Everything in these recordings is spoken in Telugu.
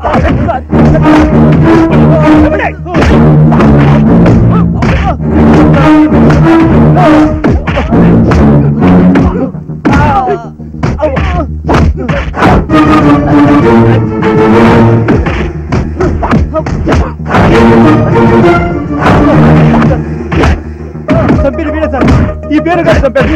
చంపిన వీడే సార్ ఈ పేరు కాదు చంపారు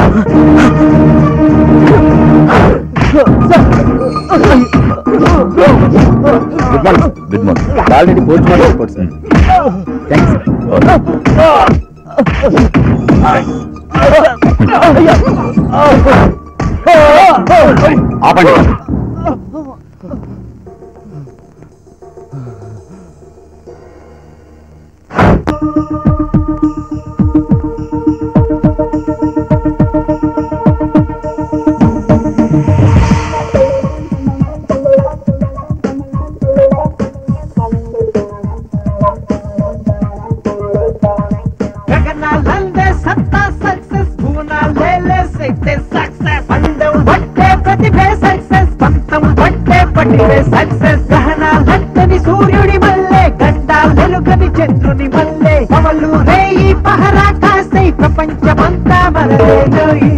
good morning good morning already post mortem report sir thanks ఆపండి గగనాలందే సత్తా సక్సెస్ భువనాలేలే శక్తి సక్సెస్ పందెం పట్టే ప్రతిభే సక్సెస్ పంతం పట్టే పట్టివే సక్సెస్ గహనాలంతని సూర్యుడి మల్లె గండాలు వెలుగని చంద్రుని మల్లె పవలు రేయి పహరా కాసై ప్రపంచమంతా మనలేనోయి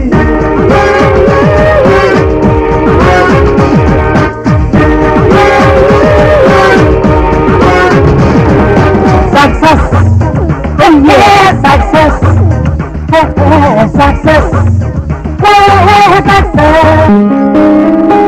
సక్సెస్ సక్సెస్ సక్సెస్ సక్సెస్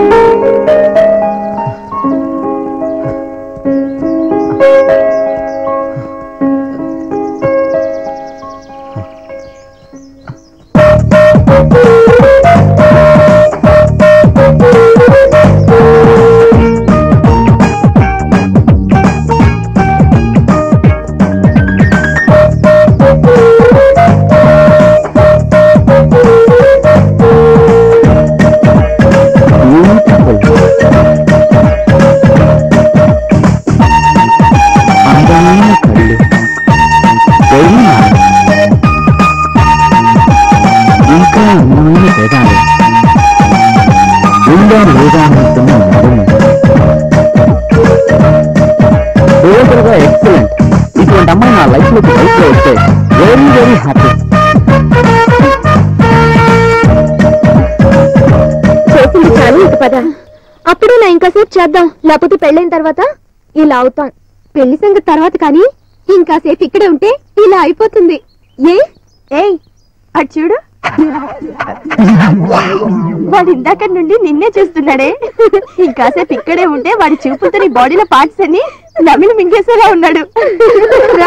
అందమైన కళ్ళు పెళ్ళి ఇంకా అందమైన పెదాలు ఉందా లేదా అన్నట్టున్న నడుము టోటల్గా ఎక్సలెంట్ ఇటువంటి అమ్మాయి నా లైఫ్ లోకి లైఫ్ లో వస్తే వెరీ వెరీ హ్యాపీ చేసింది చాలు ఇక పద అప్పుడే నా ఇంకాసేపు చేద్దాం లేకపోతే పెళ్ళైన తర్వాత ఇలా అవుతాం పెళ్లి సంగతి తర్వాత కానీ ఇంకాసేపు ఇక్కడే ఉంటే ఇలా అయిపోతుంది ఏ ఏయ్ అటు చూడు వాడు ఇందాక నుండి నిన్నే చూస్తున్నాడే ఇంకాసేపు ఇక్కడే ఉంటే వాడి చూపులతో నీ బాడీలో పార్ట్స్ అన్ని నమిలి మింగేసేలా ఉన్నాడు రా.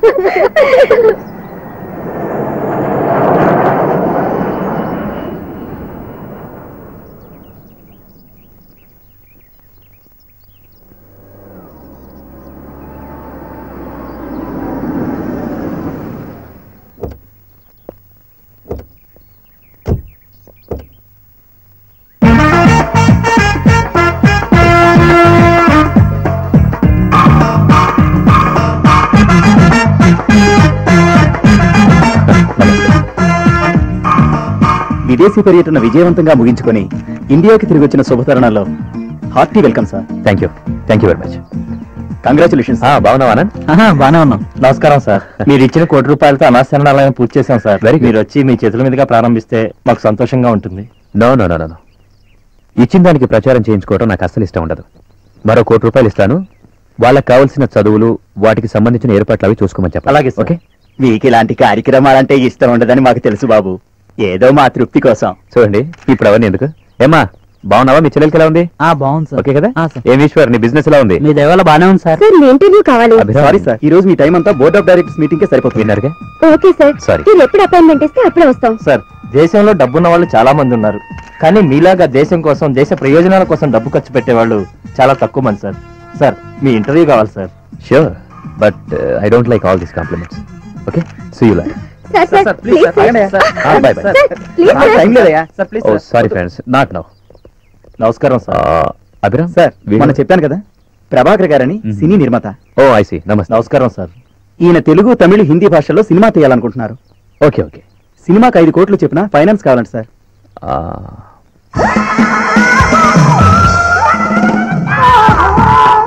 విదేశీ పర్యటన విజయవంతంగా ముగించుకొని ఇండియాకి తిరిగి వచ్చిన శుభతరుణంలో hearty welcome sir thank you thank you very much congratulations బాగున్నావా బాగానే ఉన్నాం నమస్కారం సార్ మీరు ఇచ్చిన కోటి రూపాయలతో అనాశరణాలయం పూర్తి చేశాం సార్ వెరీ మీరు వచ్చి మీ చేతుల మీదుగా ప్రారంభిస్తే మాకు సంతోషంగా ఉంటుంది నో నో నో నో ఇచ్చిన దానికి ప్రచారం చేయించుకోవడం నాకు అస్సలు ఇష్టం ఉండదు మరో కోటి రూపాయలు ఇస్తాను వాళ్ళకి కావాల్సిన చదువులు వాటికి సంబంధించిన ఏర్పాట్లు అవి చూసుకోమని చెప్పాలి అలాగే ఓకే మీకు ఇలాంటి కార్యక్రమాలంటే ఇష్టం ఉండదని మాకు తెలుసు బాబు ఏదో మా తృప్తి కోసం చూడండి ఇప్పుడు అవన్నీ ఎందుకు ఏమా బాగున్నావా మీ చెల్లెలకి ఎలా ఉంది బాగుంది ఓకే కదా ఏం ఈశ్వర్ నీ బిజినెస్ ఎలా ఉంది మీ దయవల్ల బానే ఉంది సార్ సార్ ఇంటర్వ్యూ కావాలి అభిరామ్, సారీ సార్ ఈ రోజు మీ టైం అంతా బోర్డ్ ఆఫ్ డైరెక్టర్స్ మీటింగ్ కే సరిపోతుంది విన్నారుగా ఓకే సార్ Sorry. మీరు ఎప్పుడు అపాయింట్మెంట్ ఇస్తే అప్పుడే వస్తాం సార్ దేశంలో డబ్బున్న వాళ్ళు చాలా మంది ఉన్నారు కానీ మీలాగా దేశం కోసం దేశ ప్రయోజనాల కోసం డబ్బు ఖర్చు పెట్టేవాళ్ళు చాలా తక్కువ మంది సార్ సార్ మీ ఇంటర్వ్యూ కావాలి sir sure but I don't like all these compliments okay see you like sir sir please sir bye bye sir please sir time లేదయ్యా oh sorry friends not now నమస్కారం సార్ అభిరామ్ సార్ వీళ్ళు- మనం చెప్పాను కదా ప్రభాకర్ గారని మ్మ్. సినీ నిర్మాత ఓ ఐ సీ నమస్తే నమస్కారం సార్ ఈయన తెలుగు తమిళ హిందీ భాషల్లో సినిమా తీయాలనుకుంటున్నారు ఓకే ఓకే సినిమాకి ఐదు కోట్లు చెప్పిన ఫైనాన్స్ కావాలంట సార్ ఆ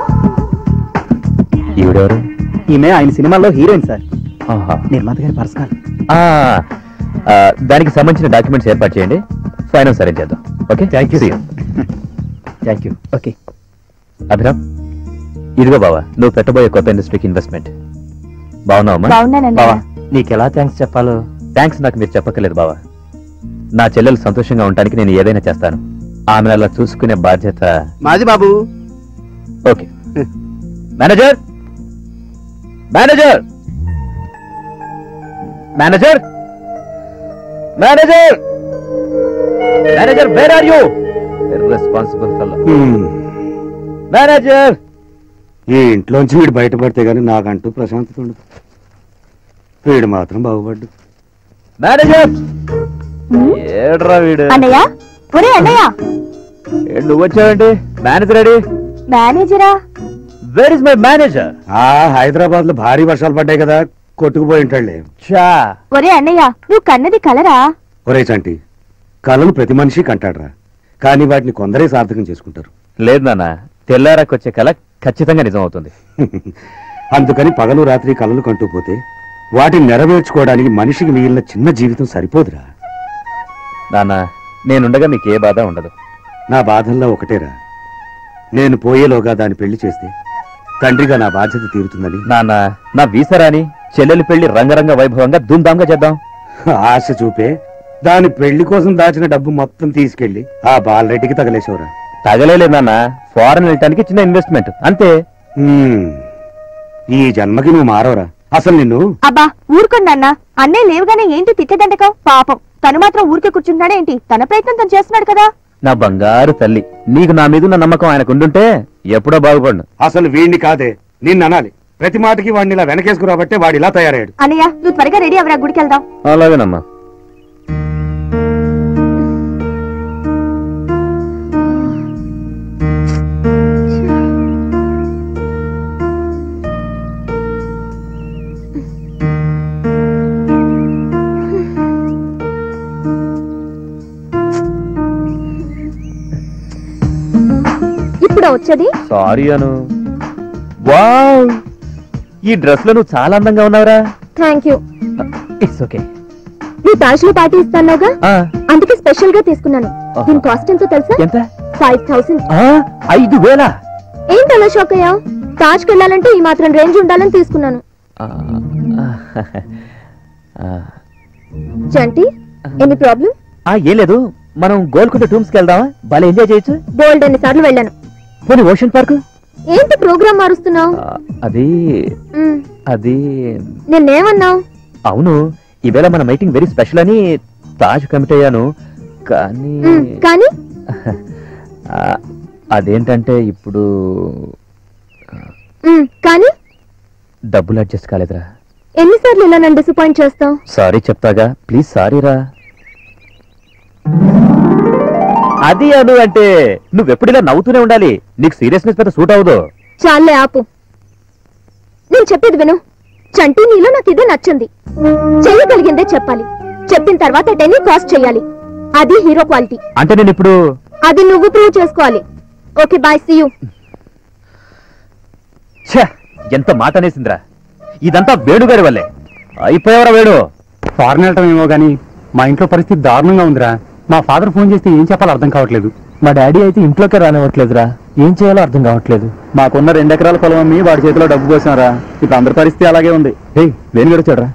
ఈవిడెవరు ఈమె ఆయన సినిమాల్లో హీరోయిన్ సార్ ఆహా. నిర్మాత గారి పర్సనల్ ఆ, ఆ, దానికి సంబంధించిన డాక్యుమెంట్స్ ఏర్పాటు చేయండి ఫైనాన్స్ అరేంజ్ చేద్దాం okay thank you thank you okay Abhiram ఇదిగో బావా నువ్వు పెట్టబోయే కొత్త ఇండస్ట్రీకి ఇన్వెస్ట్మెంట్ బాగున్నావమ్మా బాగున్నానండి బావా నీకెలా థ్యాంక్స్ చెప్పాలో థ్యాంక్స్ నాకు మీరు చెప్పక్కర్లేదు బావా నా చెల్లెలు సంతోషంగా ఉండడానికి నేను ఏదైనా చేస్తాను ఆమెను అలా చూసుకునే బాధ్యత మాది బాబు okay manager manager manager manager manager where are you responsible fellow manager ఈ ఇంట్లోంచి వీడు బయటపడితే గానీ నాకంటూ ప్రశాంతత ఉండదు వీడు మాత్రం బాగుపడ్డు మేనేజర్ ఏడ్రా వీడు అన్నయ్య ఒరే అన్నయ్య ఏ, నువ్వు వచ్చావేంటి మేనేజర్ రెడీ మేనేజరా వేర్ ఇస్ మై మేనేజర్ ఆ హైదరాబాద్ లో భారీ వర్షాలు పడ్డాయి కదా కొట్టుకుపోయి ఉంటాడులే చా ఒరే అన్నయ్య నువ్వు కన్నది కలరా ఒరే చంటి కళలు ప్రతి మనిషి కంటాడ్రా కానీ వాటిని కొందరే సార్థకం చేసుకుంటారు లేదు నాన్న తెల్లారకొచ్చే కళ ఖచ్చితంగా నిజం అవుతుంది అందుకని పగలు రాత్రి కళలు కంటూ పోతే వాటిని నెరవేర్చుకోవడానికి మనిషికి మిగిలిన చిన్న జీవితం సరిపోదురా నాన్న నేనుండగా మీకు ఏ బాధ ఉండదు నా బాధల్లో ఒకటేరా నేను పోయేలోగా దాన్ని పెళ్లి చేస్తే తండ్రిగా నా బాధ్యత తీరుతుందని నాన్న నా వీసరాని చెల్లెలి పెళ్లి రంగరంగ వైభవంగా ధూమ్ధాంగా చేద్దాం ఆశ చూపే దాని పెళ్లి కోసం దాచిన డబ్బు మొత్తం తీసుకెళ్లి ఆ బాలరెడ్డికి తగలేసేవరా తగలేదు నాన్న ఫారెన్ వెళ్ళటానికి చిన్న ఇన్వెస్ట్మెంట్ అంతే హ్మ్. ఈ జన్మకి నువ్వు మారవరా అసలు నిన్ను అబ్బా ఊరుకోండి అన్న అన్నయ్య లేవుగానే ఏంటి తిట్టదండకం పాపం తను మాత్రం ఊరికే కూర్చుంటున్నాడే ఏంటి తన ప్రయత్నం తను చేస్తున్నాడు కదా నా బంగారు తల్లి నీకు నా మీద ఉన్న నమ్మకం ఆయనకు ఉండుంటే ఎప్పుడో బాగుపడు అసలు వీడిని కాదే నిన్ను అనాలి ప్రతి మాటకి వాడిని ఇలా వెనకేసుకురాబట్టే వాడు ఇలా తయారయ్యాడు అన్నయ్య నువ్వు త్వరగా రెడీ అవరా గుడికి వెళ్దాం అలాగేనమ్మా ఇప్పుడు వచ్చేది సారీ అను వావ్ ఈ డ్రెస్ లో నువ్వు చాలా అందంగా ఉన్నావురా థ్యాంక్ యూ ఇట్స్ ఓకే నీ తాజ్ లో పార్టీ ఇస్తానుగా అందుకే స్పెషల్ గా తీసుకున్నాను దీని కాస్ట్ ఎంతో తెలుసా ఎంత ఫైవ్ థౌసండ్ ఆ, ఐదు వేల ఏంటి అలా షాక్ అయ్యావు తాజ్కి వెళ్ళాలంటే ఈ మాత్రం రేంజ్ ఉండాలని తీసుకున్నాను ఆ, ఆ, చంటి ఎన్ని ప్రాబ్లం ఆ, ఏం లేదు మనం గోల్కొండ టూమ్స్ కి వెళ్దామా భలే ఎంజాయ్ చేయొచ్చు బోల్డ్ ఎన్ని సార్లు వెళ్ళాను పోనీ ఓషన్ పార్క్ ఏంటి ప్రోగ్రామ్ మారుస్తున్నావు అది అది నిన్నేమన్నావు అవును ఈవేళ మన మీటింగ్ వెరీ స్పెషల్ అని తాజ్ కమిట్ అయ్యాను కానీ కానీ ఆ, అదేంటంటే ఇప్పుడు మ్, కానీ డబ్బులు అడ్జస్ట్ కాలేదురా ఎన్నిసార్లు ఇలా నన్ను డిసప్పాయింట్ చేస్తావు సారీ చెప్తాగా ప్లీజ్ సారీ రా అది అను అంటే నువ్వెప్పుడు ఇలా నవ్వుతూనే ఉండాలి నీకు సీరియస్నెస్ పెద్ద సూట్ అవ్వదు చాలే ఆపు నేను చెప్పేది విను చంటి నీలో నాకు ఇదే నచ్చింది చేయగలిగిందే చెప్పాలి చెప్పిన తర్వాత టెన్నీ కాస్ట్ చేయాలి అది హీరో క్వాలిటీ అంటే నేను ఇప్పుడు అది నువ్వు ప్రూవ్ చేసుకోవాలి ఓకే బాయ్ సీ యూ ఛ, ఎంత మాట అనేసిందిరా ఇదంతా వేణుగారి వల్లే అయిపోయావరా వేణు ఫారెన్ వెళ్ళటం ఏమో గానీ మా ఇంట్లో పరిస్థితి దారుణంగా ఉందిరా మా ఫాదర్ ఫోన్ చేస్తే ఏం చెప్పాలో అర్థం కావట్లేదు మా డాడీ అయితే ఇంట్లోకే రానివ్వట్లేదురా ఏం చేయాలో అర్థం కావట్లేదు మాకున్న రెండు ఎకరాల పొలం అమ్మి వాడి చేతిలో డబ్బు పోసారా ఇప్పుడు అందరి పరిస్థితి అలాగే ఉంది ఏయ్ వేణు గడిచాడ్రా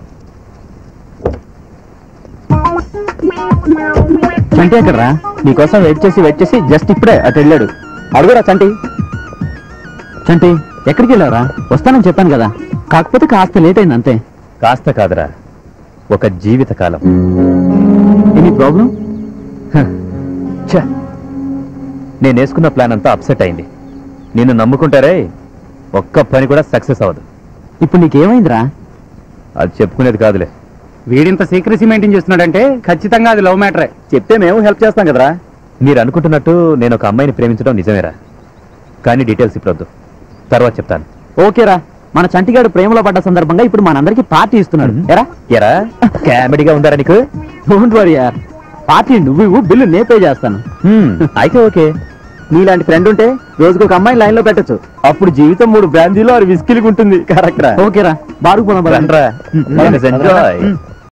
చంటి ఎక్కడరా నీకోసం వెయిట్ చేసి వెయిట్ చేసి జస్ట్ ఇప్పుడే అటు వెళ్ళాడు అడుగురా చంటి చంటి ఎక్కడికి వెళ్ళారా వస్తానని చెప్పాను కదా కాకపోతే కాస్త లేట్ అయింది అంతే కాస్త కాదురా ఒక జీవిత కాలం ఎనీ ప్రాబ్లం ఛ, నేను వేసుకున్న ప్లాన్ అంతా అప్సెట్ అయింది నిన్ను నమ్ముకుంటారే ఒక్క పని కూడా సక్సెస్ అవ్వదు ఇప్పుడు నీకేమైందిరా అది చెప్పుకునేది కాదులే వీడింత సీక్రసీ మెయింటైన్ చేస్తున్నాడంటే ఖచ్చితంగా అది లవ్ మ్యాటరే చెప్తే మేము హెల్ప్ చేస్తాం కదరా మీరు అనుకుంటున్నట్టు నేను ఒక అమ్మాయిని ప్రేమించడం నిజమేరా కానీ డీటెయిల్స్ ఇప్పుడు వద్దు తర్వాత చెప్తాను ఓకేరా మన చంటిగాడు ప్రేమలో పడ్డ సందర్భంగా ఇప్పుడు మనందరికి పార్టీ ఇస్తున్నాడు ఎరా ఎరా కామెడీగా ఉందారా నీకు డోంట్ వరీ యార్ పార్టీ నువ్వు ఇవ్వు బిల్లు నే పే చేస్తాను హ్మ్, అయితే ఓకే నీలాంటి ఫ్రెండ్ ఉంటే రోజుకు ఒక అమ్మాయి లైన్ లో పెట్టచ్చు అప్పుడు జీవితం మూడు బ్రాందీలో ఆరు విస్కీలకు ఉంటుంది కరెక్ట్ ఓకేరా బారుకు పోదాం రండ్రా. Let us enjoy.